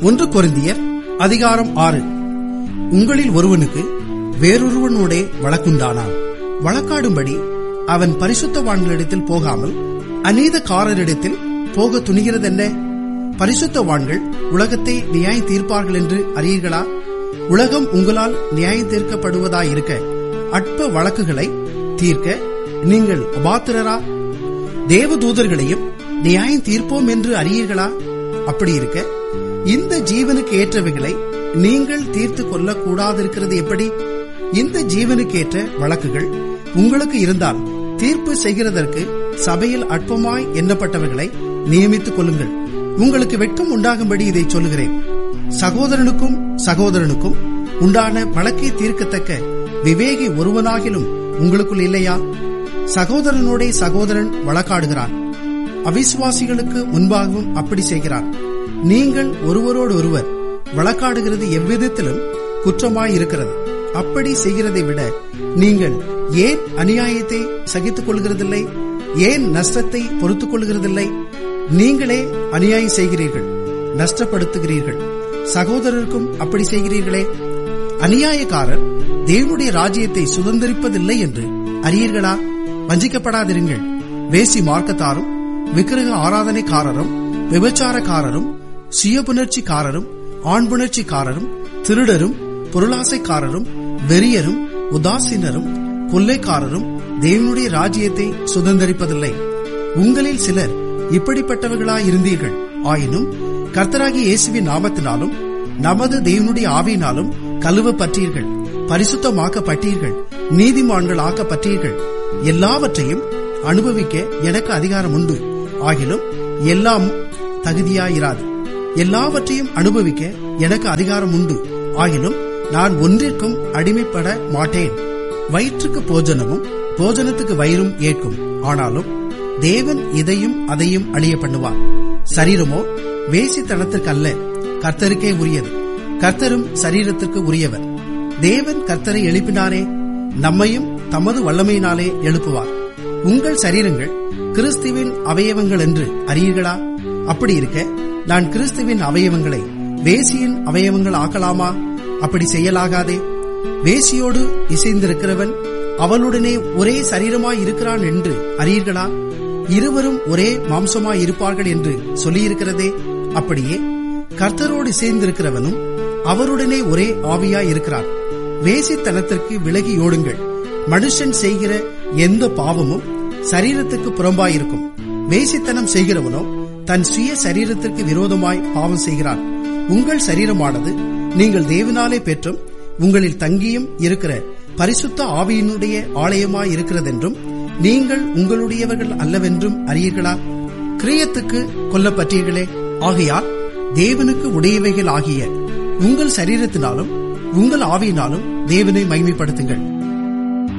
ஒன்று கொரிந்தியர் அதிகாரம் ஆறு உங்களில் ஒருவனுக்கு வேறொருவனோடே வழக்குண்டானான் வழக்காடும்படி அவன் பரிசுத்தவான்களிடத்தில் போகாமல் அநீதக்காரரிடத்தில் போக துணிகிறதென்ன பரிசுத்தவான்கள் உலகத்தை நியாயம் தீர்ப்பார்கள் என்று அறியீர்களா உலகம் உங்களால் நியாயம் தீர்க்கப்படுவதாயிருக்க அற்ப வழக்குகளை தீர்க்க நீங்கள் அபாத்திரரா தேவதூதர்களையும் நியாயம் தீர்ப்போம் என்று அறியீர்களா அப்படி இருக்க இந்த ஜீவனுக்கு ஏற்றவைகளை நீங்கள் தீர்த்து கொள்ளக் கூடாதிருக்கிறது எப்படி இந்த ஜீவனுக்கு ஏற்ற வழக்குகள் உங்களுக்கு இருந்தால் தீர்ப்பு செய்கிறதற்கு சபையில் அற்பமாய் எண்ணப்பட்டவர்களை நியமித்துக் கொள்ளுங்கள் உங்களுக்கு வெட்கம் உண்டாகும்படி இதை சொல்லுகிறேன் சகோதரனுக்கும் சகோதரனுக்கும் உண்டான வழக்கை தீர்க்கத்தக்க விவேகி ஒருவனாகிலும் உங்களுக்குள் இல்லையா சகோதரனோட சகோதரன் வழக்காடுகிறான் அவிசுவாசிகளுக்கு முன்பாகவும் அப்படி செய்கிறான் நீங்கள் ஒருவரோடு ஒருவர் வழக்காடுகிறது எவ்விதத்திலும் குற்றமாயிருக்கிறது அப்படி செய்கிறதை விட நீங்கள் ஏன் அநியாயத்தை சகித்துக் கொள்கிறதில்லை ஏன் நஷ்டத்தை பொறுத்துக் கொள்கிறதில்லை நீங்களே அநியாயம் செய்கிறீர்கள் நஷ்டப்படுத்துகிறீர்கள் சகோதரருக்கும் அப்படி செய்கிறீர்களே அநியாயக்காரர் தேவனுடைய ராஜ்யத்தை சுதந்திரிப்பதில்லை என்று அறியீர்களா வஞ்சிக்கப்படாதிருங்கள் வேசி மார்க்கத்தாரும் விக்கிரக ஆராதனைக்காரரும் விபச்சாரக்காரரும் சுயபுணர்ச்சிக்காரரும் ஆண்புணர்ச்சிக்காரரும் திருடரும் பொருளாசைக்காரரும் வெறியரும் உதாசீனரும் கொள்ளைக்காரரும் தேவனுடைய ராஜ்யத்தை சுதந்திரிப்பதில்லை உங்களில் சிலர் இப்படிப்பட்டவர்களாயிருந்தீர்கள் ஆயினும் கர்த்தராகிய இயேசுவின் நாமத்தினாலும் நமது தேவனுடைய ஆவியினாலும் கழுவப்பட்டீர்கள் பரிசுத்தமாக்கப்பட்டீர்கள் நீதிமான்கள் ஆக்கப்பட்டீர்கள் எல்லாவற்றையும் அனுபவிக்க எனக்கு அதிகாரம் உண்டு ஆகிலும் எல்லாம் தகுதியாயிராது எல்லாவற்றையும் அனுபவிக்க எனக்கு அதிகாரம் உண்டு ஆகிலும் நான் ஒன்றிற்கும் அடிமைப்பட மாட்டேன் வயிற்றுக்கு போஜனமும் போஜனத்துக்கு வயிறும் ஏற்கும் ஆனாலும் தேவன் இதையும் அதையும் அழிய பண்ணுவார் சரீரமோ வேசித்தனத்திற்கு அல்ல கர்த்தருக்கே உரியது கர்த்தரும் சரீரத்திற்கு உரியவர் தேவன் கர்த்தரை எழுப்பினாரே நம்மையும் தமது வல்லமையினாலே எழுப்புவார் உங்கள் சரீரங்கள் கிறிஸ்துவின் அவயவங்கள் என்று அறியீர்களா அப்படி இருக்க நான் கிறிஸ்துவின் அவயவங்களை வேசியின் அவயவங்கள் ஆக்கலாமா அப்படி செய்யலாகாதே வேசியோடு இசைந்திருக்கிறவன் அவளுடனே ஒரே சரீரமாய் இருக்கிறான் என்று அறியீர்களா இருவரும் ஒரே மாம்சமாய் இருப்பார்கள் என்று சொல்லியிருக்கிறதே அப்படியே கர்த்தரோடு இசைந்திருக்கிறவனும் அவருடனே ஒரே ஆவியாய் இருக்கிறார் வேசித்தனத்திற்கு விலகி ஓடுங்கள் மனுஷன் செய்கிற எந்த பாவமும் சரீரத்துக்கு புறம்பாயிருக்கும் வேசித்தனம் செய்கிறவனோ தன் சுய சரீரத்திற்கு விரோதமாய் பாவம் செய்கிறான் உங்கள் சரீரமானது நீங்கள் தேவனாலே பெற்றும் உங்களில் தங்கியும் இருக்கிற பரிசுத்த ஆவியினுடைய ஆலயமாய் இருக்கிறதென்றும் நீங்கள் உங்களுடையவர்கள் அல்லவென்றும் அறியீர்களா கிரியத்துக்கு கொல்லப்பட்டீர்களே ஆகையால் தேவனுக்கு உடையவைகள் ஆகிய உங்கள் சரீரத்தினாலும் உங்கள் ஆவியினாலும் தேவனை மகிமைப்படுத்துங்கள்